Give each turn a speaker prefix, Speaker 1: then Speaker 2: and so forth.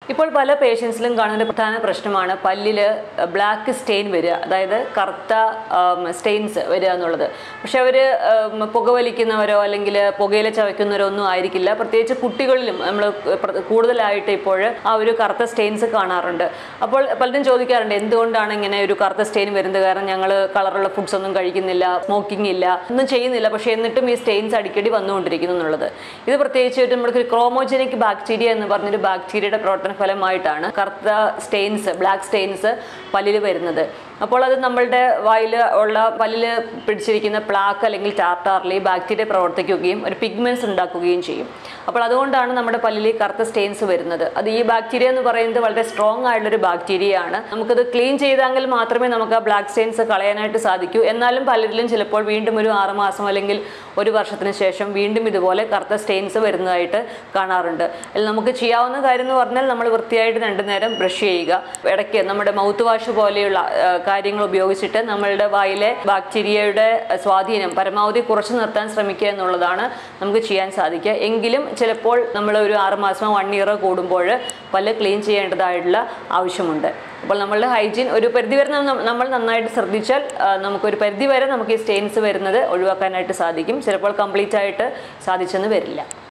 Speaker 1: ഇപ്പോൾ പല പേഷ്യൻസിലും കാണുന്ന ഒരു പ്രധാന പ്രശ്നമാണ് പല്ലിൽ ബ്ലാക്ക് സ്റ്റെയിൻ വരിക അതായത് കറുത്ത സ്റ്റെയിൻസ് വരിക എന്നുള്ളത് പക്ഷെ അവർ പുകവലിക്കുന്നവരോ അല്ലെങ്കിൽ പുകയില ചവയ്ക്കുന്നവരോ ഒന്നും ആയിരിക്കില്ല പ്രത്യേകിച്ച് കുട്ടികളിലും നമ്മൾ കൂടുതലായിട്ട് ഇപ്പോൾ ആ ഒരു കറുത്ത സ്റ്റെയിൻസ് കാണാറുണ്ട് അപ്പോൾ പലരും ചോദിക്കാറുണ്ട് എന്തുകൊണ്ടാണ് ഇങ്ങനെ ഒരു കറുത്ത സ്റ്റെയിൻ വരുന്നത് കാരണം ഞങ്ങൾ കളറുള്ള ഫുഡ്സ് ഒന്നും കഴിക്കുന്നില്ല സ്മോക്കിംഗ് ഇല്ല ഒന്നും ചെയ്യുന്നില്ല പക്ഷേ എന്നിട്ടും ഈ സ്റ്റെയിൻസ് അടിക്കടി വന്നുകൊണ്ടിരിക്കുന്നു എന്നുള്ളത് ഇത് പ്രത്യേകിച്ച് ഒരു നമ്മൾക്ക് ഒരു ക്രോമോജനിക് ബാക്ടീരിയ എന്ന് പറഞ്ഞൊരു ബാക്ടീരിയയുടെ പ്രവർത്തന ഫലമായിട്ടാണ് കറുത്ത സ്റ്റെയിൻസ് ബ്ലാക്ക് സ്റ്റെയിൻസ് പല്ലിൽ വരുന്നത് അപ്പോൾ അത് നമ്മളുടെ വായിൽ ഉള്ള പല്ലിൽ പിടിച്ചിരിക്കുന്ന പ്ലാക്ക് അല്ലെങ്കിൽ ടാർട്ടാറിൽ ഈ ബാക്ടീരിയ പ്രവർത്തിക്കുകയും ഒരു പിഗ്മെന്റ്സ് ഉണ്ടാക്കുകയും ചെയ്യും അപ്പോൾ അതുകൊണ്ടാണ് നമ്മുടെ പല്ലിൽ ഈ കറുത്ത സ്റ്റെയിൻസ് വരുന്നത് അത് ഈ ബാക്ടീരിയ എന്ന് പറയുന്നത് വളരെ സ്ട്രോങ് ആയിട്ടുള്ളൊരു ബാക്ടീരിയ ആണ് നമുക്കത് ക്ലീൻ ചെയ്തെങ്കിൽ മാത്രമേ നമുക്ക് ആ ബ്ലാക്ക് സ്റ്റെയിൻസ് കളയാനായിട്ട് സാധിക്കൂ എന്നാലും പലരിലും ചിലപ്പോൾ വീണ്ടും ഒരു ആറ് മാസം അല്ലെങ്കിൽ ഒരു വർഷത്തിന് ശേഷം വീണ്ടും ഇതുപോലെ കറുത്ത സ്റ്റെയിൻസ് വരുന്നതായിട്ട് കാണാറുണ്ട് അതിൽ നമുക്ക് ചെയ്യാവുന്ന കാര്യം എന്ന് പറഞ്ഞാൽ നമ്മൾ വൃത്തിയായിട്ട് രണ്ടു നേരം ബ്രഷ് ചെയ്യുക ഇടയ്ക്ക് നമ്മുടെ മൗത്ത് വാഷ് പോലെയുള്ള ആ, കാര്യങ്ങൾ ഉപയോഗിച്ചിട്ട് നമ്മളുടെ വായിലെ ബാക്ടീരിയയുടെ സ്വാധീനം പരമാവധി കുറച്ച് നിർത്താൻ ശ്രമിക്കുക എന്നുള്ളതാണ് നമുക്ക് ചെയ്യാൻ സാധിക്കുക എങ്കിലും ചിലപ്പോൾ നമ്മൾ ഒരു ആറുമാസമോ വൺ ഇയറോ കൂടുമ്പോൾ പല്ല് ക്ലീൻ ചെയ്യേണ്ടതായിട്ടുള്ള ആവശ്യമുണ്ട് അപ്പോൾ നമ്മളുടെ ഹൈജീൻ ഒരു പരിധി വരെ നമ്മ- നമ്മൾ നന്നായിട്ട് ശ്രദ്ധിച്ചാൽ ആ, നമുക്കൊരു പരിധി വരെ നമുക്ക് ഈ സ്റ്റെയിൻസ് വരുന്നത് ഒഴിവാക്കാനായിട്ട് സാധിക്കും ചിലപ്പോൾ കംപ്ലീറ്റ് ആയിട്ട് സാധിച്ചെന്ന് വരില്ല